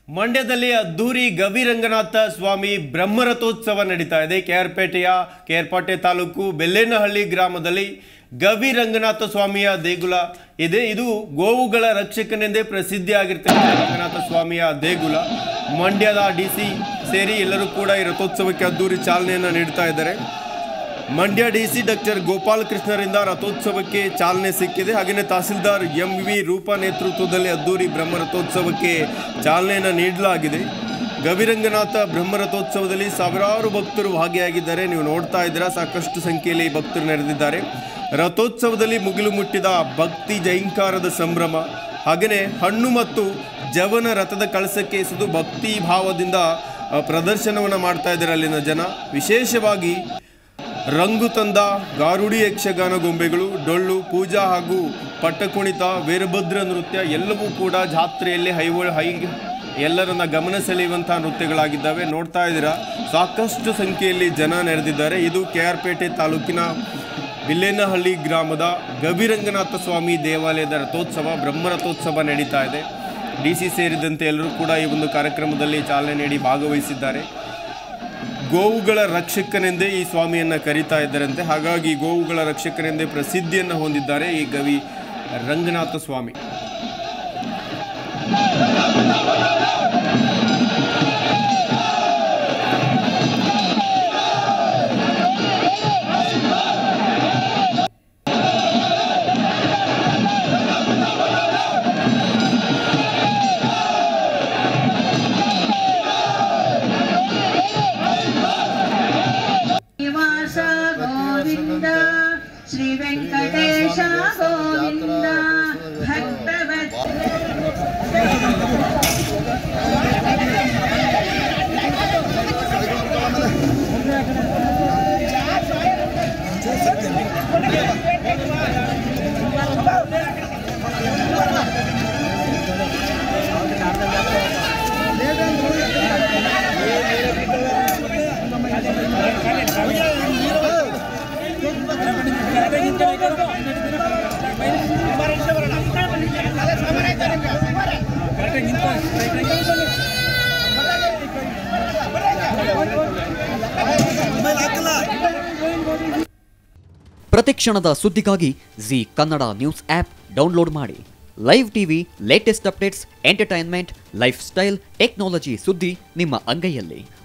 ಮಂಡ್ಯದಲ್ಲಿ ಅದ್ದೂರಿ ಗವಿರಂಗನಾಥ ಸ್ವಾಮಿ ಬ್ರಹ್ಮರಥೋತ್ಸವ ನಡೀತಾ ಇದೆ ಕೆಆರ್ಪೇಟೆಯ ಕೆಆರ್ಪೇಟೆ ತಾಲೂಕು ಬೆಲ್ಲೇನಹಳ್ಳಿ ಗ್ರಾಮದಲ್ಲಿ ಗವಿರಂಗನಾಥ ಸ್ವಾಮಿಯ ದೇಗುಲ ಇದೆ ಇದು ಗೋವುಗಳ ರಕ್ಷಕನೆಂದೇ ಪ್ರಸಿದ್ಧಿಯಾಗಿರ್ತಕ್ಕಂಥ ರಂಗನಾಥ ಸ್ವಾಮಿಯ ದೇಗುಲ ಮಂಡ್ಯದ ಡಿ ಸಿ ಸೇರಿ ಎಲ್ಲರೂ ಕೂಡ ಈ ರಥೋತ್ಸವಕ್ಕೆ ಅದ್ದೂರಿ ಚಾಲನೆಯನ್ನು ನೀಡ್ತಾ ಇದ್ದಾರೆ ಮಂಡ್ಯ ಡಿಸಿ ಡಾಕ್ಟರ್ ಗೋಪಾಲ್ ಕೃಷ್ಣರಿಂದ ರಥೋತ್ಸವಕ್ಕೆ ಚಾಲನೆ ಸಿಕ್ಕಿದೆ ಹಾಗೆಯೇ ತಹಸೀಲ್ದಾರ್ ಎಂ ವಿ ರೂಪಾ ನೇತೃತ್ವದಲ್ಲಿ ಅದ್ದೂರಿ ಬ್ರಹ್ಮ ರಥೋತ್ಸವಕ್ಕೆ ಚಾಲನೆಯನ್ನು ನೀಡಲಾಗಿದೆ ಗವಿರಂಗನಾಥ ಬ್ರಹ್ಮ ರಥೋತ್ಸವದಲ್ಲಿ ಸಾವಿರಾರು ಭಕ್ತರು ಭಾಗಿಯಾಗಿದ್ದಾರೆ ನೀವು ನೋಡ್ತಾ ಇದ್ದೀರಾ ಸಾಕಷ್ಟು ಸಂಖ್ಯೆಯಲ್ಲಿ ಭಕ್ತರು ನೆರೆದಿದ್ದಾರೆ ರಥೋತ್ಸವದಲ್ಲಿ ಮುಗಿಲು ಮುಟ್ಟಿದ ಭಕ್ತಿ ಜೈಂಕಾರದ ಸಂಭ್ರಮ ಹಾಗೆಯೇ ಹಣ್ಣು ಮತ್ತು ಜವನ ರಥದ ಕಳಸಕ್ಕೆ ಎಸೆದು ಭಕ್ತಿ ಭಾವದಿಂದ ಆ, ಪ್ರದರ್ಶನವನ್ನು ಮಾಡ್ತಾ ಇದ್ದಾರೆ ಅಲ್ಲಿನ ಜನ ವಿಶೇಷವಾಗಿ ರಂಗು ತಂದ ಗಾರುಡಿ ಯಕ್ಷಗಾನ ಗೊಂಬೆಗಳು ಡೊಳ್ಳು ಪೂಜಾ ಹಾಗೂ ಪಟ್ಟಕುಣಿತ ವೀರಭದ್ರ ನೃತ್ಯ ಎಲ್ಲವೂ ಕೂಡ ಜಾತ್ರೆಯಲ್ಲಿ ಹೈವ ಹೈ ಎಲ್ಲರನ್ನ ಗಮನ ಸೆಳೆಯುವಂತಹ ನೃತ್ಯಗಳಾಗಿದ್ದಾವೆ ನೋಡ್ತಾ ಇದ್ದೀರಾ ಸಾಕಷ್ಟು ಸಂಖ್ಯೆಯಲ್ಲಿ ಜನ ನೆರೆದಿದ್ದಾರೆ ಇದು ಕೆ ಆರ್ ಪೇಟೆ ತಾಲೂಕಿನ ಬಿಲ್ಲೇನಹಳ್ಳಿ ಗ್ರಾಮದ ಗವಿರಂಗನಾಥ ಸ್ವಾಮಿ ದೇವಾಲಯದ ರಥೋತ್ಸವ ಬ್ರಹ್ಮ ರಥೋತ್ಸವ ನಡೀತಾ ಇದೆ ಡಿ ಸಿ ಸೇರಿದಂತೆ ಎಲ್ಲರೂ ಕೂಡ ಈ ಒಂದು ಕಾರ್ಯಕ್ರಮದಲ್ಲಿ ಚಾಲನೆ ನೀಡಿ ಭಾಗವಹಿಸಿದ್ದಾರೆ ಗೋವುಗಳ ರಕ್ಷಕನೆಂದೇ ಈ ಸ್ವಾಮಿಯನ್ನ ಕರೀತಾ ಇದ್ದಾರಂತೆ ಹಾಗಾಗಿ ಗೋವುಗಳ ರಕ್ಷಕನೆಂದೇ ಪ್ರಸಿದ್ಧಿಯನ್ನು ಹೊಂದಿದ್ದಾರೆ ಈ ಗವಿ ರಂಗನಾಥ ಸ್ವಾಮಿ ನಿವಾಸ ಗೋವಿಂದ ಶ್ರೀ ವೆಂಕಟೇಶ ಗೋವಿಂದ ಭಕ್ತವತ್ ಪ್ರತಿಕ್ಷಣದ ಸುದ್ದಿಗಾಗಿ Zee Kannada news app download ಮಾಡಿ live TV latest updates entertainment lifestyle technology ಸುದ್ದಿ ನಿಮ್ಮ ಅಂಗೈಯಲ್ಲಿ